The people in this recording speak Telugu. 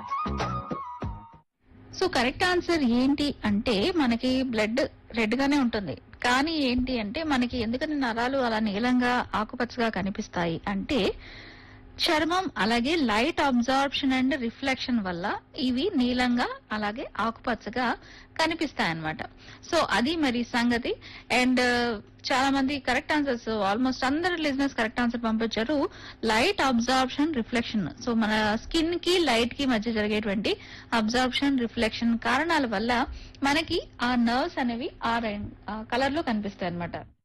సో కరెక్ట్ ఆన్సర్ ఏంటి అంటే మనకి బ్లడ్ రెడ్ గానే ఉంటుంది కానీ ఏంటి అంటే మనకి ఎందుకని నరాలు అలా నీలంగా ఆకుపచ్చగా కనిపిస్తాయి అంటే చర్మం అలాగే లైట్ అబ్జార్ప్షన్ అండ్ రిఫ్లెక్షన్ వల్ల ఇవి నీలంగా అలాగే ఆకుపచ్చగా కనిపిస్తాయి అన్నమాట సో అది మరి సంగతి అండ్ చాలా మంది కరెక్ట్ ఆన్సర్స్ ఆల్మోస్ట్ అందరు లిజినెస్ కరెక్ట్ ఆన్సర్ పంపించారు లైట్ అబ్జార్ప్షన్ రిఫ్లెక్షన్ సో మన స్కిన్ కి లైట్ కి మధ్య జరిగేటువంటి అబ్జార్ప్షన్ రిఫ్లెక్షన్ కారణాల వల్ల మనకి ఆ నర్వ్స్ అనేవి ఆ కలర్ లో కనిపిస్తాయి అన్నమాట